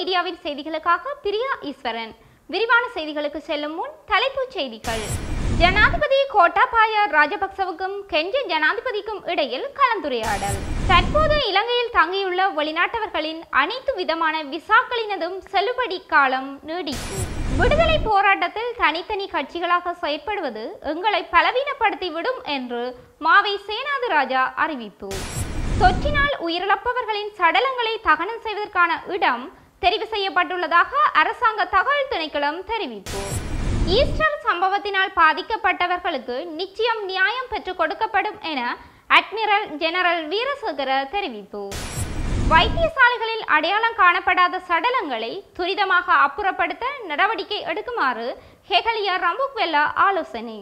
மீடியாவின் செய்திகளுக்காக பிரியா ஈஸ்வரன் விரிவான செய்திகளுக்கு செல்லும் முன் தலைப்புச் செய்திகள் ஜனாதிபதி கோட்டாபாய ராஜபக்சவுக்கும் கெஞ்ச ஜனாதிபதிக்கும் இடையில் கலந்துரையாடல் தற்போது இலங்கையில் தங்கியுள்ள வெளிநாட்டவர்களின் அனைத்து விதமான விசாக்களினதும் செல்லுபடி காலம் நீடிப்பு விடுதலை போராட்டத்தில் தனித்தனி கட்சிகளாக செயற்படுவது எங்களை பலவீனப்படுத்தி விடும் என்று மாவை சேனாது ராஜா அறிவிப்பு தொற்றினால் உயிரிழப்பவர்களின் சடலங்களை தகனம் செய்வதற்கான இடம் தெரிவு செய்யப்பட்டுள்ளதாக அரசாங்க தகவல் திணைக்களம் தெரிவிப்பு ஈஸ்டர் சம்பவத்தினால் பாதிக்கப்பட்டவர்களுக்கு நிச்சயம் நியாயம் பெற்றுக் கொடுக்கப்படும் என அட்மிரல் ஜெனரல் வீரசேகர தெரிவிப்பு வைத்தியசாலைகளில் அடையாளம் காணப்படாத சடலங்களை துரிதமாக அப்புறப்படுத்த நடவடிக்கை எடுக்குமாறு ஹெகலியா ரம்புக்வெல்லா ஆலோசனை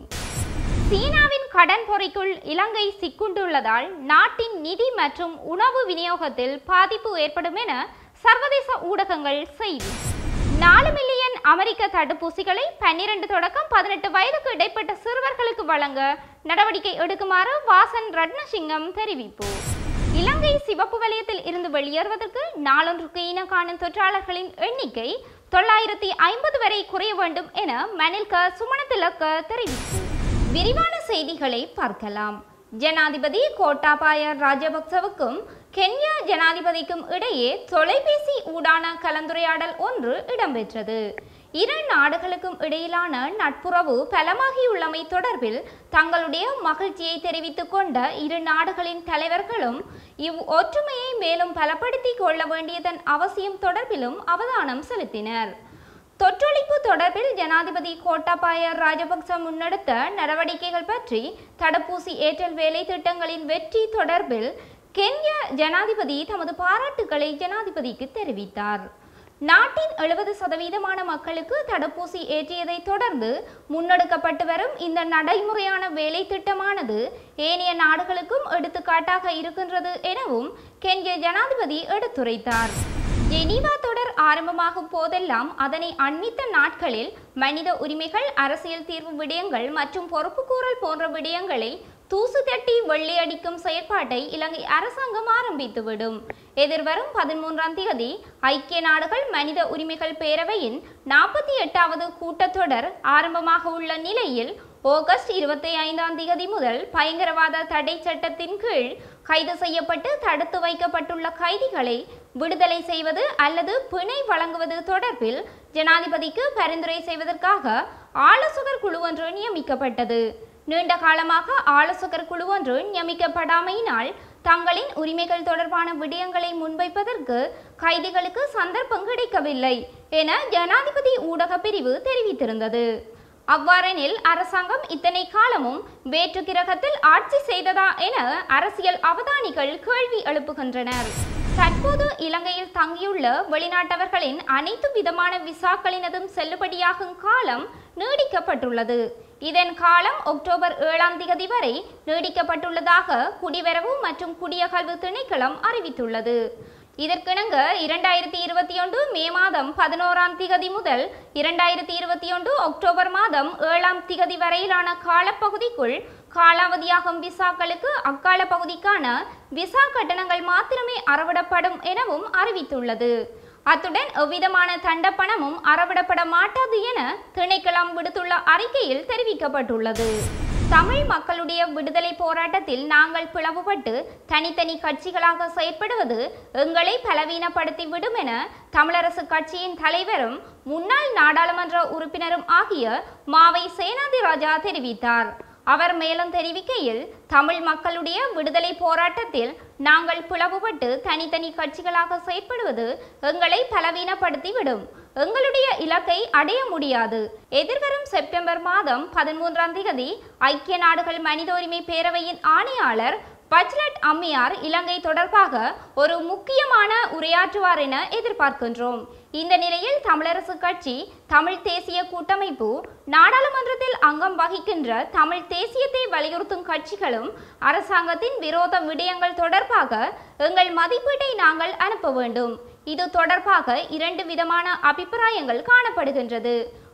சீனாவின் கடன் பொறிக்குள் இலங்கை சிக்குண்டுள்ளதால் நாட்டின் நிதி மற்றும் உணவு விநியோகத்தில் பாதிப்பு ஏற்படும் என சர்வதேச ஊடகங்கள் செய்தி நாலு மில்லியன் அமெரிக்க தடுப்பூசிகளை பன்னிரண்டு தொடக்கம் பதினெட்டு வயதுக்கு இடைப்பட்ட சிறுவர்களுக்கு வழங்க நடவடிக்கை எடுக்குமாறு வாசன் ரட்னசிங்கம் தெரிவிப்பு இலங்கை சிவப்பு வலயத்தில் இருந்து வெளியேறுவதற்கு நாளொன்றுக்கு இன காணும் தொற்றாளர்களின் எண்ணிக்கை தொள்ளாயிரத்தி ஐம்பது வரை குறைய வேண்டும் என மனில்க சுமணத்திலக்க தெரிவிப்பு விரிவான செய்திகளை பார்க்கலாம் ஜனாதிபதி கோட்டாபாய ராஜபக்சவுக்கும் கென்யா ஜனாதிபதிக்கும் இடையே தொலைபேசி ஊடான கலந்துரையாடல் ஒன்று இடம்பெற்றது இரு நாடுகளுக்கும் இடையிலான நட்புறவு பலமாகியுள்ளமை தொடர்பில் தங்களுடைய மகிழ்ச்சியை தெரிவித்துக் கொண்ட இரு நாடுகளின் தலைவர்களும் இவ் ஒற்றுமையை மேலும் பலப்படுத்திக் கொள்ள வேண்டியதன் அவசியம் தொடர்பிலும் அவதானம் செலுத்தினர் தொற்றொழிப்பு தொடர்பில் ஜனாதிபதி கோட்டாபாய ராஜபக்ச முன்னெடுத்த நடவடிக்கைகள் பற்றி தடுப்பூசி ஏற்றல் வேலை திட்டங்களின் வெற்றி தொடர்பில் கென்யா ஜனாதிபதி தமது பாராட்டுக்களை ஜனாதிபதிக்கு தெரிவித்தார் நாட்டின் எழுபது சதவீதமான மக்களுக்கு தடுப்பூசி ஏற்றியதை தொடர்ந்து முன்னெடுக்கப்பட்டு வரும் இந்த நடைமுறையான வேலை திட்டமானது ஏனைய நாடுகளுக்கும் எடுத்துக்காட்டாக இருக்கின்றது எனவும் கென்ய ஜனாதிபதி எடுத்துரைத்தார் ஜெனீவா தொடர் ஆரம்பமாகும் போதெல்லாம் அதனை அண்மித்த நாட்களில் மனித உரிமைகள் அரசியல் தீர்வு விடயங்கள் மற்றும் பொறுப்புக்கூறல் போன்ற விடயங்களை தூசு தட்டி வெள்ளையடிக்கும் செயற்பாட்டை இலங்கை அரசாங்கம் ஆரம்பித்துவிடும் எதிர்வரும் பதிமூன்றாம் தேதி ஐக்கிய நாடுகள் மனித உரிமைகள் பேரவையின் நாற்பத்தி எட்டாவது கூட்டத்தொடர் ஆரம்பமாக உள்ள நிலையில் ஆகஸ்ட் இருபத்தி ஐந்தாம் தேதி முதல் பயங்கரவாத தடை சட்டத்தின் கீழ் கைது செய்யப்பட்டு தடுத்து வைக்கப்பட்டுள்ள கைதிகளை விடுதலை செய்வது அல்லது பிணை வழங்குவது தொடர்பில் ஜனாதிபதிக்கு பரிந்துரை செய்வதற்காக ஆலோசகர் குழு ஒன்று நியமிக்கப்பட்டது நீண்ட காலமாக ஆலோசகர் குழு ஒன்று நியமிக்கப்படாமையினால் தங்களின் உரிமைகள் தொடர்பான விடயங்களை முன்வைப்பதற்கு கைதிகளுக்கு சந்தர்ப்பம் கிடைக்கவில்லை என ஜனாதிபதி ஊடக பிரிவு தெரிவித்திருந்தது அவ்வாறெனில் அரசாங்கம் இத்தனை காலமும் வேற்று கிரகத்தில் ஆட்சி செய்ததா என அரசியல் அவதானிகள் கேள்வி எழுப்புகின்றனர் தற்போது இலங்கையில் தங்கியுள்ள வெளிநாட்டவர்களின் அனைத்து விதமான விசாக்களினதும் செல்லுபடியாகும் காலம் நீடிக்கப்பட்டுள்ளது இதன் காலம் அக்டோபர் ஏழாம் திகதி வரை நீடிக்கப்பட்டுள்ளதாக குடிவரவு மற்றும் குடியகல்வு திணைக்களம் அறிவித்துள்ளது இதற்கிணங்க இரண்டாயிரத்தி இருபத்தி ஒன்று மே மாதம் பதினோராம் திகதி முதல் இரண்டாயிரத்தி இருபத்தி ஒன்று அக்டோபர் மாதம் ஏழாம் திகதி வரையிலான காலப்பகுதிக்குள் காலாவதியாகும் விசாக்களுக்கு அக்கால பகுதிக்கான விசா கட்டணங்கள் மாத்திரமே அறவிடப்படும் எனவும் அறிவித்துள்ளது அத்துடன் எவ்விதமான தண்டப்பணமும் அறவிடப்பட மாட்டாது என திணைக்களம் விடுத்துள்ள அறிக்கையில் தெரிவிக்கப்பட்டுள்ளது தமிழ் மக்களுடைய விடுதலை போராட்டத்தில் நாங்கள் பிளவுபட்டு தனித்தனி கட்சிகளாக செயற்படுவது எங்களை பலவீனப்படுத்தி விடும் என தமிழரசு கட்சியின் தலைவரும் முன்னாள் நாடாளுமன்ற உறுப்பினரும் ஆகிய மாவை சேனாதி ராஜா தெரிவித்தார் அவர் மேலும் தெரிவிக்கையில் தமிழ் மக்களுடைய விடுதலை போராட்டத்தில் நாங்கள் பிளவுபட்டு தனித்தனி கட்சிகளாக செயற்படுவது எங்களை பலவீனப்படுத்திவிடும் எங்களுடைய இலக்கை அடைய முடியாது எதிர்வரும் செப்டம்பர் மாதம் பதிமூன்றாம் தேதி ஐக்கிய நாடுகள் மனித உரிமை பேரவையின் ஆணையாளர் பச்லட் அம்மையார் இலங்கை தொடர்பாக ஒரு முக்கியமான உரையாற்றுவார் என எதிர்பார்க்கின்றோம் இந்த நிலையில் தமிழரசு கட்சி தமிழ் தேசிய கூட்டமைப்பு நாடாளுமன்றத்தில் அங்கம் வகிக்கின்ற தமிழ் தேசியத்தை வலியுறுத்தும் கட்சிகளும் அரசாங்கத்தின் விரோத விடயங்கள் தொடர்பாக எங்கள் மதிப்பீட்டை நாங்கள் அனுப்ப வேண்டும் இது தொடர்பாக இரண்டு விதமான அபிப்பிராயங்கள் காணப்படுகின்றது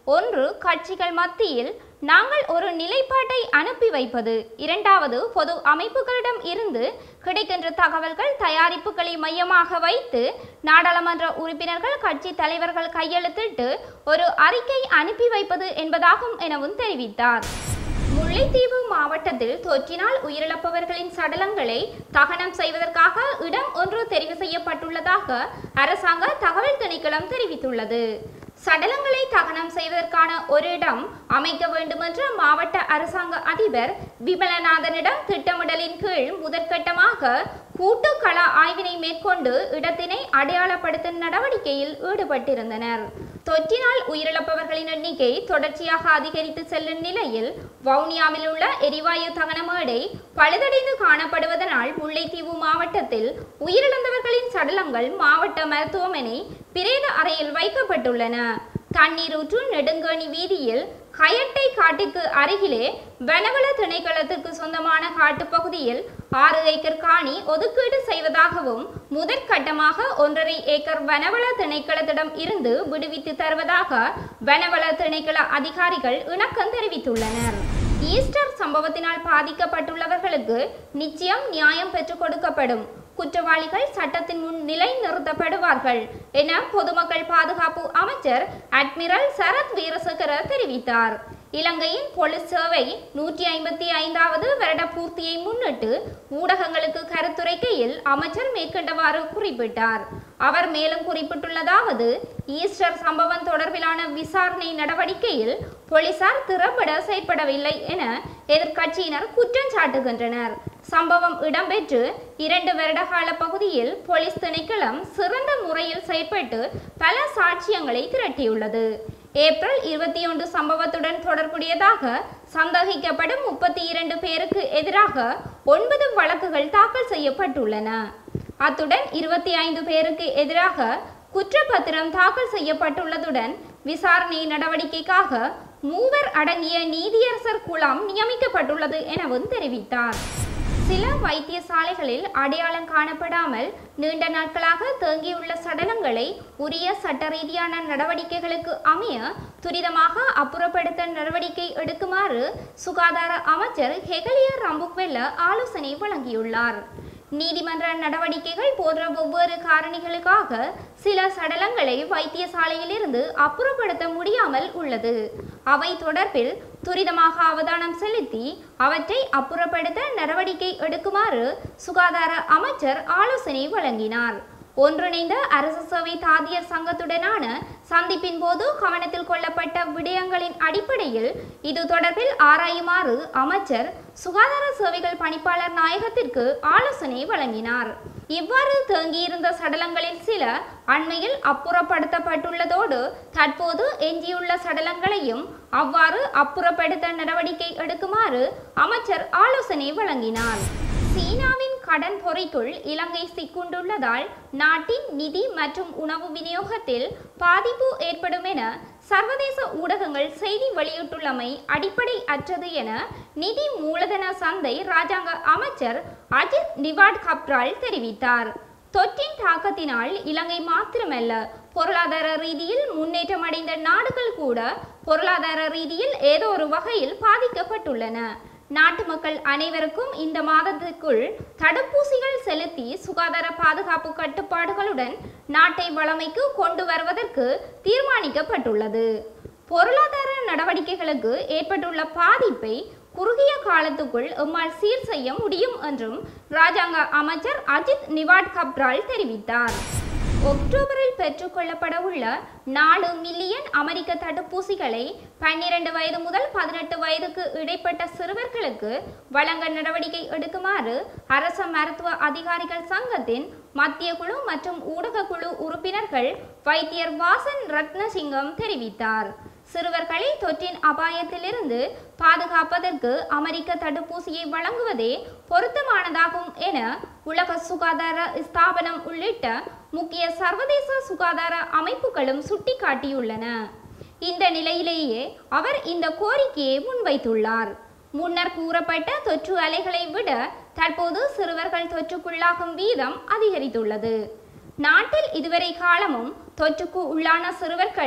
ஒன்று கட்சிகள் மத்தியில் நாங்கள் ஒரு நிலைப்பாட்டை அனுப்பி வைப்பது இரண்டாவது பொது அமைப்புகளிடம் இருந்து கிடைக்கின்ற தகவல்கள் தயாரிப்புகளை மையமாக வைத்து நாடாளுமன்ற உறுப்பினர்கள் கட்சி தலைவர்கள் கையெழுத்திட்டு ஒரு அறிக்கை அனுப்பி வைப்பது என்பதாகும் எனவும் தெரிவித்தார் முல்லைத்தீவு மாவட்டத்தில் தொற்றினால் உயிரிழப்பவர்களின் சடலங்களை தகனம் செய்வதற்காக இடம் ஒன்று தெரிவு செய்யப்பட்டுள்ளதாக அரசாங்க தகவல் திணைக்களம் தெரிவித்துள்ளது சடலங்களை தகனம் செய்வதற்கான ஒரு இடம் அமைக்க வேண்டுமென்ற மாவட்ட அரசாங்க அதிபர் விமலநாதனிடம் திட்டமிடலின் கீழ் முதற்கட்டமாக கூட்டு கள ஆய்வினை மேற்கொண்டு இடத்தினை அடையாளப்படுத்தும் நடவடிக்கையில் ஈடுபட்டிருந்தனர் தொற்றினால் உயிரிழப்பவர்களின் எண்ணிக்கை தொடர்ச்சியாக அதிகரித்து செல்லும் நிலையில் வவுனியாவில் உள்ள எரிவாயு தகன மேடை பழுதடைந்து காணப்படுவதனால் முல்லைத்தீவு மாவட்டத்தில் உயிரிழந்தவர்களின் சடலங்கள் மாவட்ட மருத்துவமனை பிரேத அறையில் வைக்கப்பட்டுள்ளன தண்ணீரூற்று நெடுங்கணி வீதியில் கயட்டை காட்டுக்கு அருகிலே வனவள திணைக்களத்துக்கு சொந்தமான காட்டுப்பகுதியில் ஆறு ஏக்கர் காணி ஒதுக்கீடு செய்வதாகவும் முதற்கட்டமாக ஒன்றரை ஏக்கர் வனவள திணைக்களத்திடம் இருந்து விடுவித்து தருவதாக வனவள திணைக்கள அதிகாரிகள் இணக்கம் தெரிவித்துள்ளனர் ஈஸ்டர் சம்பவத்தினால் பாதிக்கப்பட்டுள்ளவர்களுக்கு நிச்சயம் நியாயம் பெற்றுக் கொடுக்கப்படும் குற்றவாளிகள் சட்டத்தின் முன் நிலைநிறுத்தப்படுவார்கள் என பொதுமக்கள் பாதுகாப்பு அமைச்சர் அட்மிரல் சரத் வீரசேகர தெரிவித்தார் இலங்கையின் போலீஸ் சேவை நூற்றி ஐம்பத்தி ஐந்தாவது வருட பூர்த்தியை முன்னிட்டு ஊடகங்களுக்கு கருத்துரைக்கையில் அமைச்சர் மேற்கண்டவாறு குறிப்பிட்டார் அவர் மேலும் குறிப்பிட்டுள்ளதாவது ஈஸ்டர் சம்பவம் தொடர்பிலான விசாரணை நடவடிக்கையில் போலீசார் திறம்பட செயற்படவில்லை என எதிர்க்கட்சியினர் குற்றம் சாட்டுகின்றனர் சம்பவம் இடம்பெற்று இரண்டு வருட கால பகுதியில் போலீஸ் திணைக்களம் சிறந்த முறையில் செயற்பட்டு பல சாட்சியங்களை திரட்டியுள்ளது ஏப்ரல் இருபத்தி ஒன்று சம்பவத்துடன் தொடர்புடையதாக சந்தேகிக்கப்படும் முப்பத்தி இரண்டு பேருக்கு எதிராக ஒன்பது வழக்குகள் தாக்கல் செய்யப்பட்டுள்ளன அத்துடன் இருபத்தி ஐந்து பேருக்கு எதிராக குற்றப்பத்திரம் தாக்கல் செய்யப்பட்டுள்ளதுடன் விசாரணை நடவடிக்கைக்காக மூவர் அடங்கிய நீதியரசர் குழாம் நியமிக்கப்பட்டுள்ளது எனவும் தெரிவித்தார் சில வைத்தியசாலைகளில் அடையாளம் காணப்படாமல் நீண்ட நாட்களாக தேங்கியுள்ள சடலங்களை உரிய சட்ட ரீதியான நடவடிக்கைகளுக்கு அமைய துரிதமாக அப்புறப்படுத்த நடவடிக்கை எடுக்குமாறு சுகாதார அமைச்சர் ஹெகலிய ரம்புக்வெல்ல ஆலோசனை வழங்கியுள்ளார் நீதிமன்ற நடவடிக்கைகள் போன்ற ஒவ்வொரு காரணிகளுக்காக சில சடலங்களை வைத்தியசாலையிலிருந்து அப்புறப்படுத்த முடியாமல் உள்ளது அவை தொடர்பில் துரிதமாக அவதானம் செலுத்தி அவற்றை அப்புறப்படுத்த நடவடிக்கை எடுக்குமாறு சுகாதார அமைச்சர் ஆலோசனை வழங்கினார் ஒன்றிணைந்த அரசு சேவை தாதியர் சங்கத்துடனான சந்திப்பின் போது கவனத்தில் கொள்ளப்பட்ட விடயங்களின் அடிப்படையில் இது தொடர்பில் ஆராயுமாறு அமைச்சர் சுகாதார சேவைகள் பணிப்பாளர் நாயகத்திற்கு ஆலோசனை வழங்கினார் இவ்வாறு தேங்கியிருந்த சடலங்களில் சில அண்மையில் அப்புறப்படுத்தப்பட்டுள்ளதோடு தற்போது எஞ்சியுள்ள சடலங்களையும் அவ்வாறு அப்புறப்படுத்த நடவடிக்கை எடுக்குமாறு அமைச்சர் ஆலோசனை வழங்கினார் சீனாவின் கடன் பொறைக்குள் இலங்கை சிக்குண்டுள்ளதால் நாட்டின் நிதி மற்றும் உணவு விநியோகத்தில் பாதிப்பு ஏற்படும் என சர்வதேச ஊடகங்கள் செய்தி வெளியிட்டுள்ளமை அடிப்படை அற்றது என நிதி மூலதன சந்தை ராஜாங்க அமைச்சர் அஜித் நிவாட் கப்ரால் தெரிவித்தார் தொற்றின் தாக்கத்தினால் இலங்கை மாத்திரமல்ல பொருளாதார ரீதியில் முன்னேற்றம் அடைந்த நாடுகள் கூட பொருளாதார ரீதியில் ஏதோ ஒரு வகையில் பாதிக்கப்பட்டுள்ளன நாட்டு மக்கள் அனைவருக்கும் இந்த மாதத்துக்குள் தடுப்பூசிகள் செலுத்தி சுகாதார பாதுகாப்பு கட்டுப்பாடுகளுடன் நாட்டை வளமைக்கு கொண்டு வருவதற்கு தீர்மானிக்கப்பட்டுள்ளது பொருளாதார நடவடிக்கைகளுக்கு ஏற்பட்டுள்ள பாதிப்பை குறுகிய காலத்துக்குள் எம்மால் சீர் செய்ய முடியும் என்றும் ராஜாங்க அமைச்சர் அஜித் நிவாட் கப்ரால் தெரிவித்தார் ஒக்டோபரில் பெற்றுக்கொள்ளப்பட உள்ள நாலு மில்லியன் அமெரிக்க தடுப்பூசிகளை பன்னிரண்டு வயது முதல் பதினெட்டு வயதுக்கு இடைப்பட்ட சிறுவர்களுக்கு வழங்க நடவடிக்கை எடுக்குமாறு அரச மருத்துவ அதிகாரிகள் சங்கத்தின் மத்திய குழு மற்றும் ஊடக குழு உறுப்பினர்கள் வைத்தியர் வாசன் ரத்னசிங்கம் தெரிவித்தார் சிறுவர்களை தொற்றின் அபாயத்திலிருந்து பாதுகாப்பதற்கு அமெரிக்க தடுப்பூசியை வழங்குவதே பொருத்தமானதாகும் என உலக சுகாதார ஸ்தாபனம் உள்ளிட்ட முக்கிய சர்வதேச சுகாதார அமைப்புகளும் சுட்டிக்காட்டியுள்ளன இந்த நிலையிலேயே அவர் இந்த கோரிக்கையை முன்வைத்துள்ளார் முன்னர் கூறப்பட்ட தொற்று அலைகளை விட தற்போது சிறுவர்கள் தொற்றுக்குள்ளாகும் வீதம் அதிகரித்துள்ளது நாட்டில் இதுவரை காலமும் தொற்றுக்கு உள்ளான சிறுவர்களில்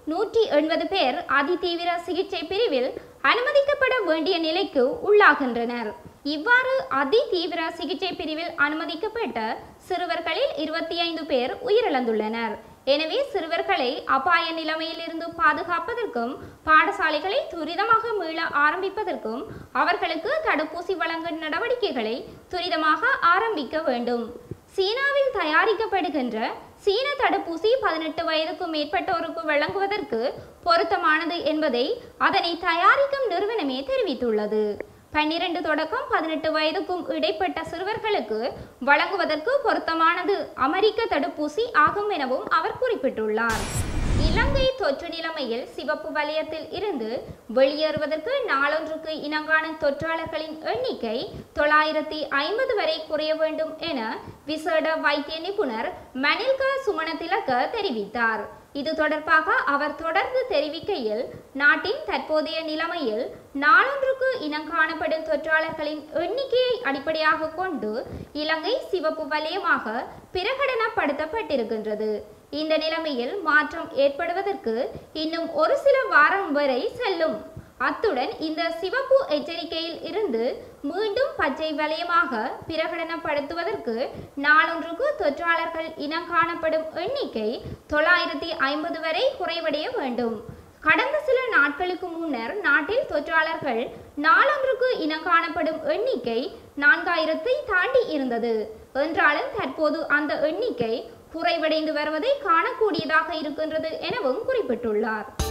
நூற்றி எண்பது பேர் அதிதீவிர சிகிச்சை பிரிவில் அனுமதிக்கப்பட வேண்டிய நிலைக்கு உள்ளாகின்றனர் இவ்வாறு அதிதீவிர சிகிச்சை பிரிவில் அனுமதிக்கப்பட்ட சிறுவர்களில் இருபத்தி ஐந்து பேர் உயிரிழந்துள்ளனர் எனவே சிறுவர்களை அபாய நிலைமையில் இருந்து பாதுகாப்பதற்கும் பாடசாலைகளை துரிதமாக மீள ஆரம்பிப்பதற்கும் அவர்களுக்கு தடுப்பூசி வழங்கும் நடவடிக்கைகளை துரிதமாக ஆரம்பிக்க வேண்டும் சீனாவில் தயாரிக்கப்படுகின்ற சீன தடுப்பூசி பதினெட்டு வயதுக்கும் மேற்பட்டோருக்கு வழங்குவதற்கு பொருத்தமானது என்பதை அதனை தயாரிக்கும் நிறுவனமே தெரிவித்துள்ளது பன்னிரண்டு தொடக்கம் பதினெட்டு வயதுக்கும் இடைப்பட்ட சிறுவர்களுக்கு வழங்குவதற்கு பொருத்தமானது அமெரிக்க தடுப்பூசி ஆகும் எனவும் அவர் குறிப்பிட்டுள்ளார் இலங்கை தொற்று நிலைமையில் சிவப்பு வலயத்தில் இருந்து வெளியேறுவதற்கு நாளொன்றுக்கு இனங்கான தொற்றாளர்களின் எண்ணிக்கை தொள்ளாயிரத்தி ஐம்பது வரை குறைய வேண்டும் என விசேட வைத்திய நிபுணர் மணில்க சுமணதிலக்க தெரிவித்தார் இது தொடர்பாக அவர் தொடர்ந்து தெரிவிக்கையில் நாட்டின் தற்போதைய நிலைமையில் நாளொன்றுக்கு இனம் காணப்படும் தொற்றாளர்களின் எண்ணிக்கையை அடிப்படையாக கொண்டு இலங்கை சிவப்பு வலயமாக பிரகடனப்படுத்தப்பட்டிருக்கின்றது இந்த நிலைமையில் மாற்றம் ஏற்படுவதற்கு இன்னும் ஒரு சில வாரம் வரை செல்லும் அத்துடன் இந்த சிவப்பு எச்சரிக்கையில் இருந்து மீண்டும் பச்சை வலயமாக பிரகடனப்படுத்துவதற்கு நாளொன்றுக்கு தொற்றாளர்கள் இனம் காணப்படும் எண்ணிக்கை தொள்ளாயிரத்தி ஐம்பது வரை குறைவடைய வேண்டும் கடந்த சில நாட்களுக்கு முன்னர் நாட்டில் தொற்றாளர்கள் நாளொன்றுக்கு இனம் காணப்படும் எண்ணிக்கை நான்காயிரத்தை தாண்டி இருந்தது என்றாலும் தற்போது அந்த எண்ணிக்கை குறைவடைந்து வருவதை காணக்கூடியதாக இருக்கின்றது எனவும் குறிப்பிட்டுள்ளார்